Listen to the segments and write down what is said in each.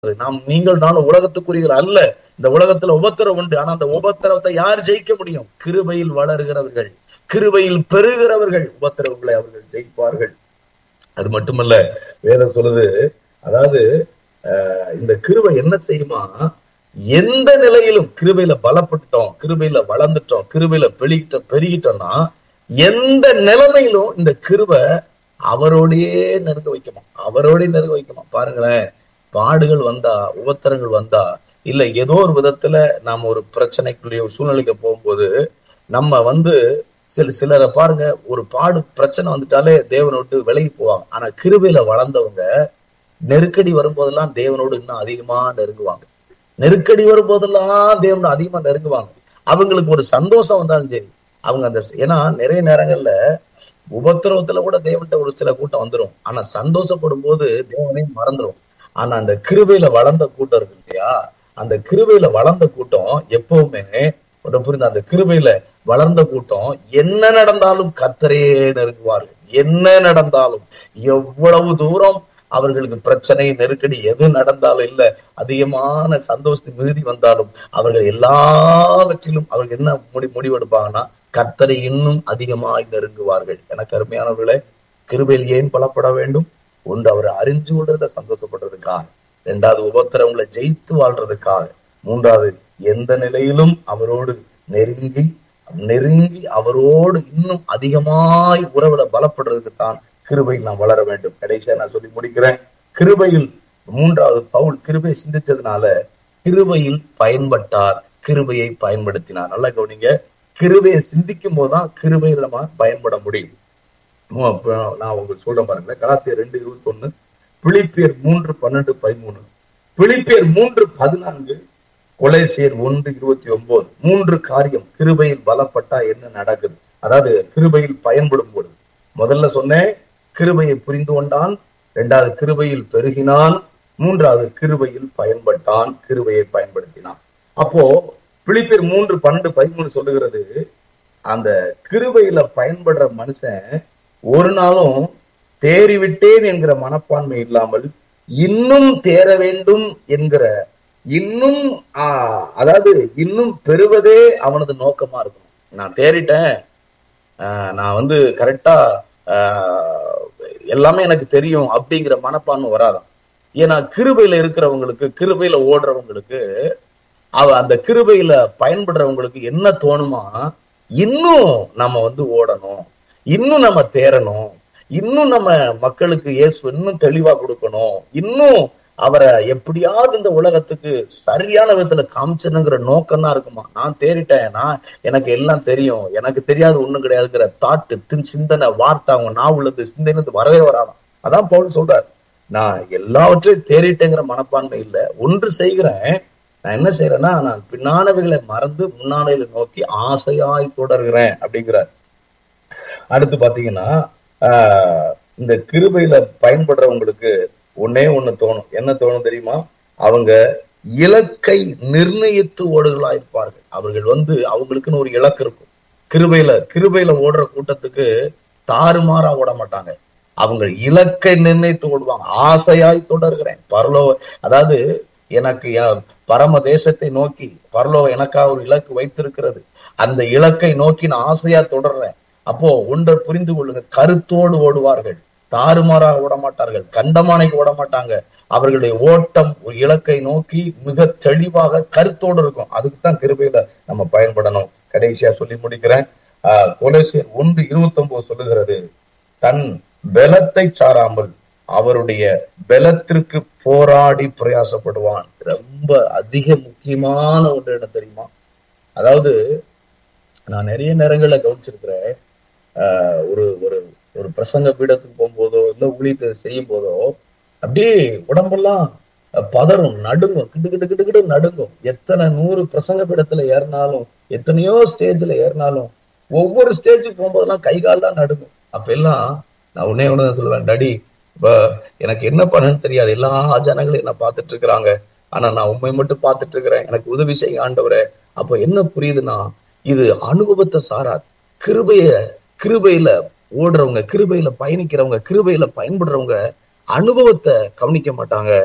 நாம் நீங்கள் நானும் உலகத்துக்குரியவர் அல்ல இந்த உலகத்துல உபத்திரம் உண்டு ஆனா அந்த உபத்திரவத்தை யார் ஜெயிக்க முடியும் கிருபையில் வளர்கிறவர்கள் கிருபையில் பெறுகிறவர்கள் உபத்திரவங்களை அவர்கள் ஜெயிப்பார்கள் அது மட்டுமல்ல வேதம் சொல்லுது அதாவது அஹ், இந்த கிருபை என்ன செய்யுமா எந்த நிலையிலும் கிருபையில பலப்பட்டுட்டோம் கிருபையில வளர்ந்துட்டோம் கிருபையில பெருகிட்டோம் பெருகிட்டோம்னா எந்த நிலைமையிலும் இந்த கிருபை அவரோடையே நெருங்க வைக்குமா அவரோடய நெருங்க வைக்குமா பாருங்களேன் பாடுகள் வந்தா உபத்திரங்கள் வந்தா இல்ல ஏதோ ஒரு விதத்துல நாம ஒரு பிரச்சனைக்குரிய ஒரு சூழ்நிலைக்கு போகும்போது நம்ம வந்து சில சிலரை பாருங்க ஒரு பாடு பிரச்சனை வந்துட்டாலே தேவனை விட்டு விலகி போவாங்க ஆனா கிருபையில வளர்ந்தவங்க நெருக்கடி வரும்போதெல்லாம் தேவனோடு இன்னும் அதிகமா நெருங்குவாங்க நெருக்கடி வரும்போதெல்லாம் தேவனோட அதிகமா நெருங்குவாங்க அவங்களுக்கு ஒரு சந்தோஷம் வந்தாலும் சரி அவங்க அந்த ஏன்னா நிறைய நேரங்கள்ல உபத்திரவத்துல கூட தேவன்கிட்ட ஒரு சில கூட்டம் வந்துரும் ஆனா சந்தோஷப்படும் போது தேவனையும் மறந்துரும் ஆனா அந்த கிருபையில வளர்ந்த கூட்டம் இருக்கு இல்லையா அந்த கிருபையில வளர்ந்த கூட்டம் எப்பவுமே ஒரு புரிந்த அந்த கிருபையில வளர்ந்த கூட்டம் என்ன நடந்தாலும் கத்தரையே நெருங்குவார்கள் என்ன நடந்தாலும் எவ்வளவு தூரம் அவர்களுக்கு பிரச்சனை நெருக்கடி எது நடந்தாலும் இல்ல அதிகமான சந்தோஷத்தின் மிகுதி வந்தாலும் அவர்கள் எல்லாவற்றிலும் அவர்கள் என்ன முடி முடிவெடுப்பாங்கன்னா கத்தரை இன்னும் அதிகமாய் நெருங்குவார்கள் எனக்கு அருமையானவர்களே கிருபையில் ஏன் பலப்பட வேண்டும் ஒன்று அவரை அறிஞ்சு கொள்றதுல சந்தோஷப்படுறதுக்காக இரண்டாவது உபத்திரவங்களை ஜெயித்து வாழ்றதுக்காக மூன்றாவது எந்த நிலையிலும் அவரோடு நெருங்கி நெருங்கி அவரோடு இன்னும் அதிகமாய் உறவுல பலப்படுறதுக்கு தான் கிருபையில் நாம் வளர வேண்டும் கடைசியா நான் சொல்லி முடிக்கிறேன் கிருபையில் மூன்றாவது பவுல் கிருபை சிந்திச்சதுனால கிருபையில் பயன்பட்டார் கிருபையை பயன்படுத்தினார் நல்லா கவனிங்க கிருபையை சிந்திக்கும் போதுதான் கிருபையில் நம்ம பயன்பட முடியும் மு- அப்ப நான் உங்களுக்கு சொல்றேன் பாருங்க கலாத்தியர் ரெண்டு இருபத்தி ஒண்ணு பிலிப்பியர் மூன்று பன்னெண்டு பதிமூணு பிலிப்பியர் மூன்று பதினான்கு கொலைசேர் ஒன்று இருபத்தி ஒன்பது மூன்று காரியம் கிருபையில் பலப்பட்டா என்ன நடக்குது அதாவது கிருபையில் பயன்படும் பொழுது முதல்ல சொன்னேன் கிருபையை புரிந்து கொண்டான் இரண்டாவது கிருபையில் பெருகினான் மூன்றாவது கிருபையில் பயன்பட்டான் கிருபையை பயன்படுத்தினான் அப்போ பிலிப்பியர் மூன்று பன்னெண்டு பதிமூணு சொல்லுகிறது அந்த கிருபையில பயன்படுற மனுஷன் ஒரு நாளும் தேறிவிட்டேன் என்கிற மனப்பான்மை இல்லாமல் இன்னும் தேர வேண்டும் என்கிற இன்னும் ஆஹ், அதாவது இன்னும் பெறுவதே அவனது நோக்கமா இருக்கும் நான் தேறிட்டேன் ஆஹ், நான் வந்து கரெக்டா எல்லாமே எனக்கு தெரியும் அப்படிங்கிற மனப்பான்மை வராதான் ஏன்னா கிருபையில இருக்கிறவங்களுக்கு கிருபையில ஓடுறவங்களுக்கு அவ அந்த கிருபையில பயன்படுறவங்களுக்கு என்ன தோணுமா இன்னும் நம்ம வந்து ஓடணும் இன்னும் நம்ம தேரணும் இன்னும் நம்ம மக்களுக்கு இயேசு இன்னும் தெளிவா கொடுக்கணும் இன்னும் அவரை எப்படியாவது இந்த உலகத்துக்கு சரியான விதத்துல காமிச்சனுங்கிற நோக்கம் தான் இருக்குமா நான் தேறிட்டேன் நான் எனக்கு எல்லாம் தெரியும் எனக்கு தெரியாது ஒண்ணும் கிடையாதுங்கிற தாட்டு தின் சிந்தனை வார்த்தை அவங்க நாவுலது சிந்தனை வரவே வராதான் அதான் பவுல் சொல்றாரு நான் எல்லாவற்றையும் தேறிட்டேங்கிற மனப்பான்மை இல்ல ஒன்று செய்கிறேன் நான் என்ன செய்யறேன்னா நான் பின்னானவைகளை மறந்து முன்னானையில நோக்கி ஆசையாய் தொடர்கிறேன் அப்படிங்கிறார் அடுத்து பாத்தீங்கன்னா ஆஹ் இந்த கிருபையில பயன்படுறவங்களுக்கு ஒன்னே ஒண்ணு தோணும் என்ன தோணும் தெரியுமா அவங்க இலக்கை நிர்ணயித்து ஓடுகளா இருப்பார்கள் அவர்கள் வந்து அவங்களுக்குன்னு ஒரு இலக்கு இருக்கும் கிருபையில கிருபையில ஓடுற கூட்டத்துக்கு தாறுமாறா ஓட மாட்டாங்க அவங்க இலக்கை நிர்ணயித்து ஓடுவாங்க ஆசையாய் தொடர்கிறேன் பரலோ அதாவது எனக்கு ய- பரம தேசத்தை நோக்கி பரலோ எனக்காக ஒரு இலக்கு வைத்திருக்கிறது அந்த இலக்கை நோக்கி நான் ஆசையா தொடர்றேன் அப்போ ஒன்றை புரிந்து கொள்ளுங்க கருத்தோடு ஓடுவார்கள் தாறுமாறாக ஓட மாட்டார்கள் கண்டமானைக்கு ஓட மாட்டாங்க அவர்களுடைய ஓட்டம் ஒரு இலக்கை நோக்கி மிக தெளிவாக கருத்தோடு இருக்கும் அதுக்கு தான் கிருபையில நம்ம பயன்படணும் கடைசியா சொல்லி முடிக்கிறேன் ஆஹ் கொலேசியர் ஒன்று இருபத்தி ஒன்பது சொல்லுகிறது தன் பலத்தை சாராமல் அவருடைய பலத்திற்கு போராடி பிரயாசப்படுவான் ரொம்ப அதிக முக்கியமான ஒன்று என்ன தெரியுமா அதாவது நான் நிறைய நேரங்கள்ல கவனிச்சிருக்கிறேன் ஆஹ் ஒரு ஒரு ஒரு பிரசங்க பீடத்துக்கு போகும்போதோ இல்ல ஊழியத்தை செய்யும் போதோ அப்படியே உடம்பெல்லாம் பதறும் நடுங்கும் கிட்டு கிட்டு கிட்டு கிட்டு நடுங்கும் எத்தனை நூறு பிரசங்க பீடத்துல ஏறினாலும் எத்தனையோ ஸ்டேஜ்ல ஏறினாலும் ஒவ்வொரு ஸ்டேஜுக்கு போகும்போதெல்லாம் கை கால்லாம் நடுங்கும் அப்ப எல்லாம் நான் உன்னே ஒண்ணு சொல்லுவேன் டடி இப்ப எனக்கு என்ன பண்ணன்னு தெரியாது எல்லா ஜனங்களும் என்ன பார்த்துட்டு இருக்கிறாங்க ஆனா நான் உண்மை மட்டும் பார்த்துட்டு இருக்கிறேன் எனக்கு உதவி செய்ய ஆண்டவரே அப்ப என்ன புரியுதுன்னா இது அனுபவத்தை சாராது கிருபைய கிருபையில ஓடுறவங்க கிருபையில பயணிக்கிறவங்க கிருபையில பயன்படுறவங்க அனுபவத்தை கவனிக்க மாட்டாங்க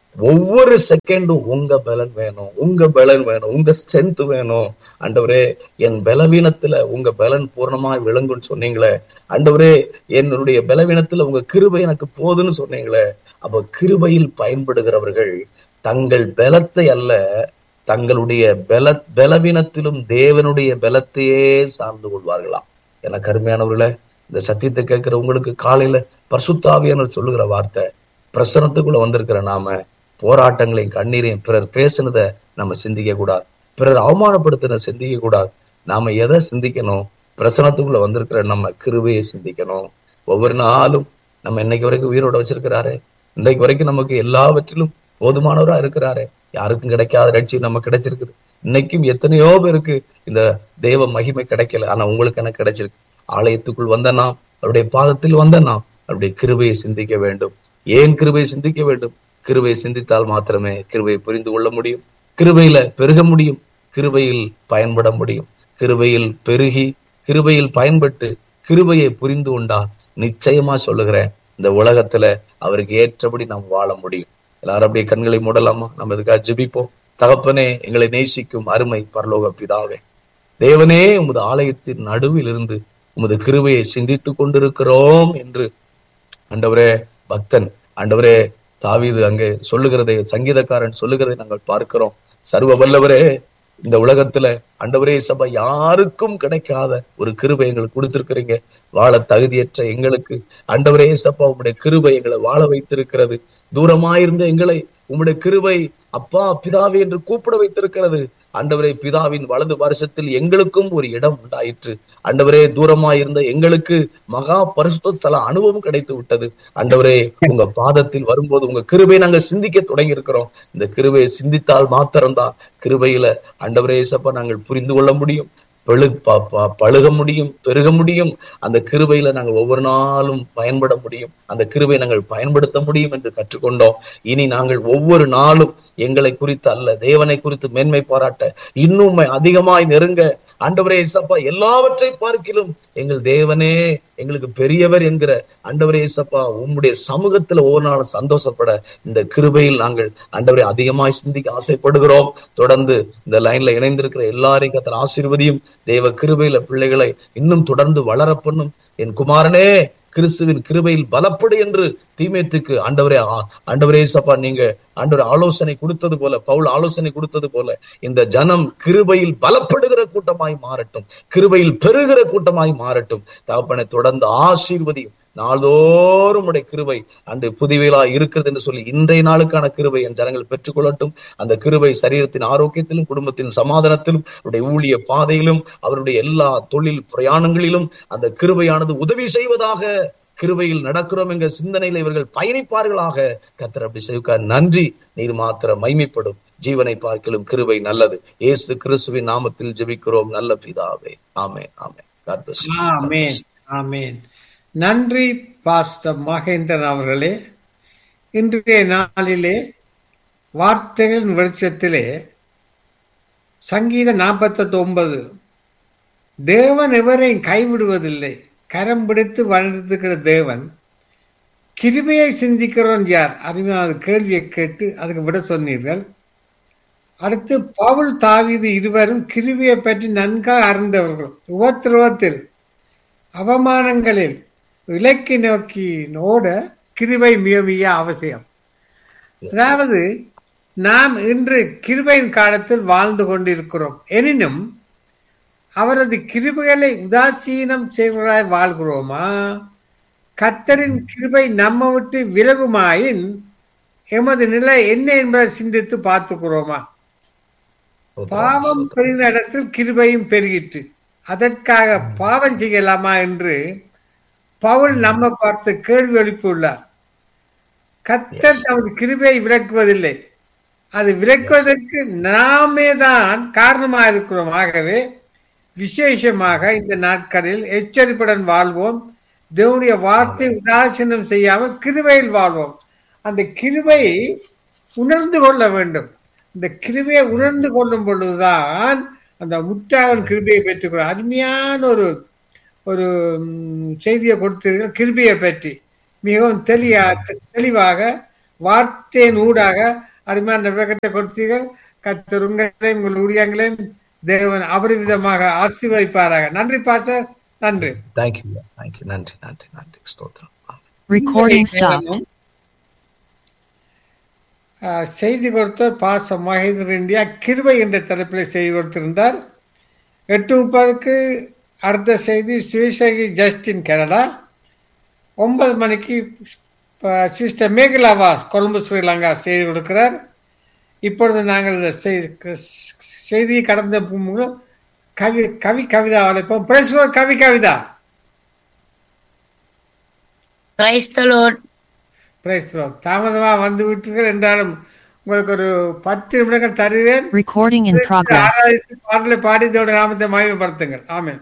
ஒவ்வொரு செகண்டும் உங்க பலன் வேணும் உங்க பலன் வேணும் உங்க ஸ்ட்ரென்த் வேணும் ஆண்டவரே என் பலவீனத்துல உங்க பலன் பூர்ணமாய் விளங்கும்னு சொன்னீங்களே ஆண்டவரே என்னுடைய பலவீனத்துல உங்க கிருபை எனக்கு போதுன்னு சொன்னீங்களே அப்ப கிருபையில் பயன்படுகிறவர்கள் தங்கள் பலத்தை அல்ல தங்களுடைய பல பலவீனத்திலும் தேவனுடைய பலத்தையே சார்ந்து கொள்வார்களாம் என கருமையானவர்களே இந்த சத்தியத்தை கேட்கிற உங்களுக்கு காலையில பரிசுத்தாவியானவர் சொல்லுகிற வார்த்தை பிரசனத்துக்குள்ள வந்திருக்கிற நாம போராட்டங்களையும் கண்ணீரையும் பிறர் பேசுனதை நம்ம சிந்திக்க கூடாது பிறர் அவமானப்படுத்தின சிந்திக்க கூடாது நாம எதை சிந்திக்கணும் பிரசனத்துக்குள்ள வந்திருக்கிற நம்ம கிருபையை சிந்திக்கணும் ஒவ்வொரு நாளும் நம்ம இன்னைக்கு வரைக்கும் உயிரோட வச்சிருக்கிறாரு இன்னைக்கு வரைக்கும் நமக்கு எல்லாவற்றிலும் போதுமானவரா இருக்கிறாரு யாருக்கும் கிடைக்காத ரட்சி நம்ம கிடைச்சிருக்குது இன்னைக்கும் எத்தனையோ பேருக்கு இந்த தெய்வ மகிமை கிடைக்கல ஆனா உங்களுக்கு எனக்கு கிடைச்சிருக்கு ஆலயத்துக்குள் வந்த நாம் அவருடைய பாதத்தில் வந்த நாம் அவருடைய கிருபையை சிந்திக்க வேண்டும் ஏன் கிருபையை சிந்திக்க வேண்டும் கிருபையை சிந்தித்தால் மாத்திரமே கிருபையை புரிந்து கொள்ள முடியும் கிருபையில பெருக முடியும் கிருபையில் பயன்பட முடியும் கிருபையில் பெருகி கிருபையில் பயன்பட்டு கிருபையை புரிந்து கொண்டால் நிச்சயமா சொல்லுகிறேன் இந்த உலகத்துல அவருக்கு ஏற்றபடி நாம் வாழ முடியும் எல்லாரும் அப்படியே கண்களை மூடலாமா நம்ம இதுக்காக ஜெபிப்போம் தகப்பனே எங்களை நேசிக்கும் அருமை பரலோக பிதாவே தேவனே உமது ஆலயத்தின் நடுவில் இருந்து உமது கிருபையை சிந்தித்துக் கொண்டிருக்கிறோம் என்று ஆண்டவரே பக்தன் ஆண்டவரே தாவீது அங்கே சொல்லுகிறதை சங்கீதக்காரன் சொல்லுகிறதை நாங்கள் பார்க்கிறோம் சர்வ வல்லவரே இந்த உலகத்துல ஆண்டவரே சபை யாருக்கும் கிடைக்காத ஒரு கிருபை எங்களுக்கு கொடுத்திருக்கிறீங்க வாழ தகுதியற்ற எங்களுக்கு ஆண்டவரே சப்பா உங்களுடைய கிருபை எங்களை வாழ வைத்திருக்கிறது தூரமாயிருந்த எங்களை உம்முடைய கிருபை அப்பா பிதாவே என்று கூப்பிட வைத்திருக்கிறது ஆண்டவரே பிதாவின் வலது வருஷத்தில் எங்களுக்கும் ஒரு இடம் உண்டாயிற்று ஆண்டவரே தூரமாயிருந்த எங்களுக்கு மகா பரிசுத்த ஸ்தல அனுபவம் கிடைத்து விட்டது ஆண்டவரே உங்க பாதத்தில் வரும்போது உங்க கிருபை நாங்க சிந்திக்க தொடங்கி இருக்கிறோம் இந்த கிருபையை சிந்தித்தால் மாத்திரம்தான் கிருபையில ஆண்டவரே சப்பா நாங்கள் புரிந்து கொள்ள முடியும் பழு ப- ப- பழுக முடியும் பெருக முடியும் அந்த கிருபையில நாங்கள் ஒவ்வொரு நாளும் பயன்பட முடியும் அந்த கிருபை நாங்கள் பயன்படுத்த முடியும் என்று கற்றுக்கொண்டோம் இனி நாங்கள் ஒவ்வொரு நாளும் எங்களை குறித்து அல்ல தேவனை குறித்து மேன்மை பாராட்ட இன்னும் அதிகமாய் நெருங்க ஆண்டவரே இசப்பா எல்லாவற்றை பார்க்கிலும் எங்கள் தேவனே எங்களுக்கு பெரியவர் என்கிற ஆண்டவரே இசப்பா உம்முடைய சமூகத்துல ஒவ்வொரு நாளும் சந்தோஷப்பட இந்த கிருபையில் நாங்கள் ஆண்டவரை அதிகமாய் சிந்திக்க ஆசைப்படுகிறோம் தொடர்ந்து இந்த லைன்ல இணைந்திருக்கிற எல்லாரையும் கத்தர் ஆசீர்வதியும் தேவ கிருபையில பிள்ளைகளை இன்னும் தொடர்ந்து வளர பண்ணும் என் குமாரனே கிறிஸ்துவின் கிருபையில் பலப்படு என்று தீமேத்துக்கு ஆண்டவரே ஆ- ஆண்டவரே சப்பா நீங்க ஆண்டவர் ஆலோசனை கொடுத்தது போல பவுல் ஆலோசனை கொடுத்தது போல இந்த ஜனம் கிருபையில் பலப்படுகிற கூட்டமாய் மாறட்டும் கிருபையில் பெருகிற கூட்டமாய் மாறட்டும் தகப்பனை தொடர்ந்து ஆசீர்வதியும் நாள்தோறும் உடைய கிருபை அன்று புதிவேலா இருக்கிறது என்று சொல்லி இன்றைய நாளுக்கான கிருபை என் ஜனங்கள் பெற்றுக்கொள்ளட்டும் அந்த கிருபை சரீரத்தின் ஆரோக்கியத்திலும் குடும்பத்தின் சமாதானத்திலும் அவருடைய ஊழிய பாதையிலும் அவருடைய எல்லா தொழில் பிரயாணங்களிலும் அந்த கிருபையானது உதவி செய்வதாக கிருபையில் நடக்கிறோம் என்ற சிந்தனையில இவர்கள் பயணிப்பார்களாக கத்தர் அப்படி செய்வா நன்றி நீர் மாத்திர மைமைப்படும் ஜீவனை பார்க்கலும் கிருபை நல்லது இயேசு கிறிஸ்துவின் நாமத்தில் ஜெபிக்கிறோம் நல்ல பிதாவே ஆமே ஆமே God bless you. ஆமென் ஆமென் நன்றி பாஸ்டர் மகேந்திரன் அவர்களே இன்றைய நாளிலே வார்த்தைகளின் வெளிச்சத்திலே சங்கீத நாற்பத்தெட்டு ஒன்பது தேவன் எவரையும் கைவிடுவதில்லை கரம் பிடித்து வளர்த்துக்கிற தேவன் கிருபையை சிந்திக்கிறோன் யார் அருமையான கேள்வியை கேட்டு அதுக்கு விட சொன்னீர்கள் அடுத்து பவுல் தாவீது இருவரும் கிருபியை பற்றி நன்காக அறிந்தவர்கள் உபத்திரவத்தில் அவமானங்களில் விலக்கி நோக்கி ஓட கிருபை மிக மிக அவசியம் அதாவது நாம் இன்று கிருபையின் காலத்தில் வாழ்ந்து கொண்டிருக்கிறோம் எனினும் அவரது கிருபைகளை உதாசீனம் செய்வராய் வாழ்கிறோமா கத்தரின் கிருபை நம்ம விட்டு விலகுமாயின் எமது நிலை என்ன என்பதை சிந்தித்து பார்த்துக்கிறோமா பாவம் பெருகிற இடத்தில் கிருபையும் பெருகிற்று அதற்காக பாவம் செய்யலாமா என்று பவுல் நம்ம பார்த்து கேள்வி எழுப்பியுள்ளார் கத்தர் தமது கிருபையை விளக்குவதில்லை அது விளக்குவதற்கு நாமே தான் காரணமாக இருக்கிறோம் ஆகவே விசேஷமாக இந்த நாட்களில் எச்சரிப்புடன் வாழ்வோம் தேவனுடைய வார்த்தை உதாசீனம் செய்யாமல் கிருபையில் வாழ்வோம் அந்த கிருபை உணர்ந்து கொள்ள வேண்டும் இந்த கிருபையை உணர்ந்து கொள்ளும் பொழுதுதான் அந்த முற்றாகன் கிருபையை பெற்றுக்கிறோம் அருமையான ஒரு ஒரு ம், செய்தியை கொடுத்தீர்கள் கிருபையை பற்றி மிகவும் தெளிவா தெளிவாக வார்த்தையின் ஊடாக அருமையான விளக்கத்தை கொடுத்தீர்கள் கத்தர் உங்களையும் உங்கள் ஊழியங்களையும் தேவன் அபரிவிதமாக ஆசீர்வதிப்பாராக நன்றி பாஸ்டர் நன்றி தேங்க்யூ தேங்க்யூ நன்றி நன்றி நன்றி ஸ்தோத்திரம் Recording stopped. ஆஹ், செய்தி கொடுத்தவர் பாச மகேந்திர இந்தியா கிருபை என்ற தலைப்பில் செய்தி கொடுத்திருந்தார் எட்டு முப்பதுக்கு அடுத்த செய்தி சுவிசேகி ஜஸ்டின் கனடா ஒன்பது மணிக்கு ஆஹ், சிஸ்டர் மேகலாவாஸ் கொழும்பு ஸ்ரீலங்கா செய்தி கொடுக்கிறார் இப்பொழுது நாங்கள் இந்த செய்- செய்தியை கடந்த மூலம் கவி கவி கவிதா அழைப்போம் பேசுவோம் கவி கவிதா Praise the Lord. பேசுவோம் தாமதமாக வந்து விட்டீர்கள் என்றாலும் உங்களுக்கு ஒரு பத்து நிமிடங்கள் தருவேன் Recording in progress. ஆராய்ச்சி பாடலை பாடி இதோட நாமத்தை மகிமைப்படுத்துங்கள் ஆமென்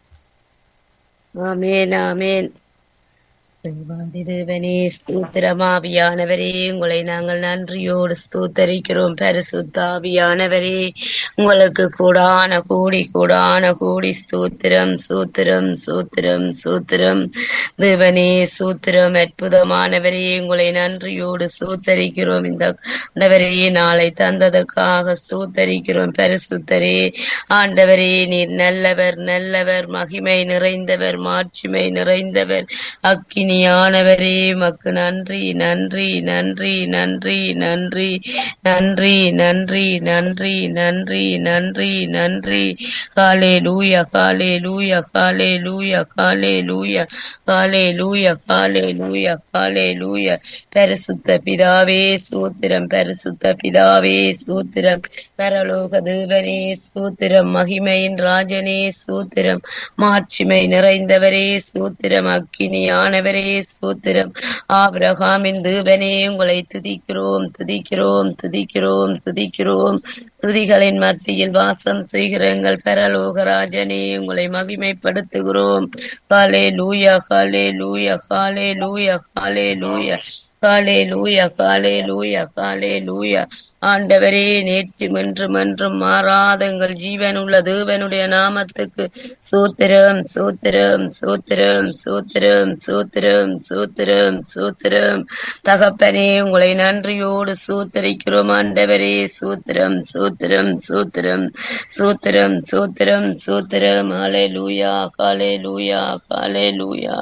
ஆமென் ஆமென் தேவாதி தேவனே ஸ்தூத்திரமாவியானவரே உங்களை நாங்கள் நன்றியோடு ஸ்தூத்தரிக்கிறோம் பரிசுத்தாவியானவரே உங்களுக்கு கூடான கூடி கூடான கூடி ஸ்தூத்திரம் சூத்திரம் சூத்திரம் சூத்திரம் தேவனே சூத்திரம் அற்புதமானவரே உங்களை நன்றியோடு ஸ்தூத்தரிக்கிறோம் இந்த ஆண்டவரே நாளை தந்ததுக்காக ஸ்தூத்தரிக்கிறோம் பரிசுத்தரே ஆண்டவரே நீர் நல்லவர் நல்லவர் மகிமை நிறைந்தவர் மாட்சிமை நிறைந்தவர் அக்கினியானவரே மக்கு நன்றி நன்றி நன்றி நன்றி நன்றி நன்றி நன்றி நன்றி நன்றி நன்றி நன்றி காலே லூயா காலே லூயா காலே லூயா காலே லூயா காலே லூயா காலே லூயா காலே லூயா பரிசுத்த பிதாவே சூத்திரம் பரிசுத்த பிதாவே சூத்திரம் பரலோக தேவனே சூத்திரம் மகிமையின் ராஜனே சூத்திரம் மாட்சிமை நிறைந்தவரே சூத்திரம் அக்கினியானவரே சூத்திரம் ஆபிரகாமின் தேவனே உங்களை துதிக்கிறோம் துதிக்கிறோம் துதிக்கிறோம் துதிக்கிறோம் துதிகளின் மத்தியில் வாசம் செய்கிற எங்கள் பரலோக ராஜனே உங்களை மகிமைப்படுத்துகிறோம் காலே லூயா காலே லூயா காலே லூயா காலே லூயா காலே லூயா காலே லூயா காலே லூயா ஆண்டவரே நேற்று என்றும் என்றும் மாறாத எங்கள் ஜீவன் உள்ள தேவனுடைய நாமத்துக்கு சூத்திரம் சூத்திரம் சூத்திரம் சூத்திரம் சூத்திரம் சூத்திரம் சூத்திரம் தகப்பனே உங்களை நன்றியோடு சூத்தரிக்கிறோம் ஆண்டவரே சூத்திரம் சூத்திரம் சூத்திரம் சூத்திரம் சூத்திரம் சூத்திரம் ஆலே லூயா காலே லூயா காலே லூயா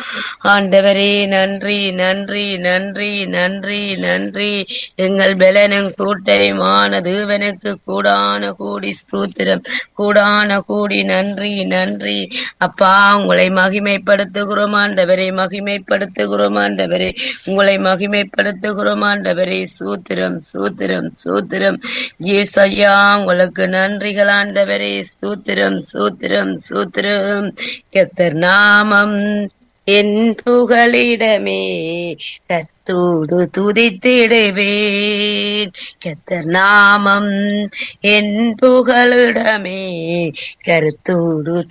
ஆண்டவரே நன்றி நன்றி நன்றி நன்றி நன்றி எங்கள் பலனும் கூட்டையுமான தேவனுக்கு கூடான கூடி ஸ்தூத்திரம் கூடான கூடி நன்றி நன்றி அப்பா உங்களை மகிமைப்படுத்துகிறோம் ஆண்டவரே மகிமைப்படுத்துகிறோம் ஆண்டவரே உங்களை மகிமைப்படுத்துகிறோம் ஆண்டவரே சூத்திரம் சூத்திரம் சூத்திரம் ஏசையா உங்களுக்கு நன்றிகள் ஆண்டவரே சூத்திரம் சூத்திரம் சூத்திரம் கத்தர் நாமம் என் புகலிடமே கத்தோடு துதித்திடுவேன் கத்தர் நாமம் என் புகலிடமே கருத்தோடு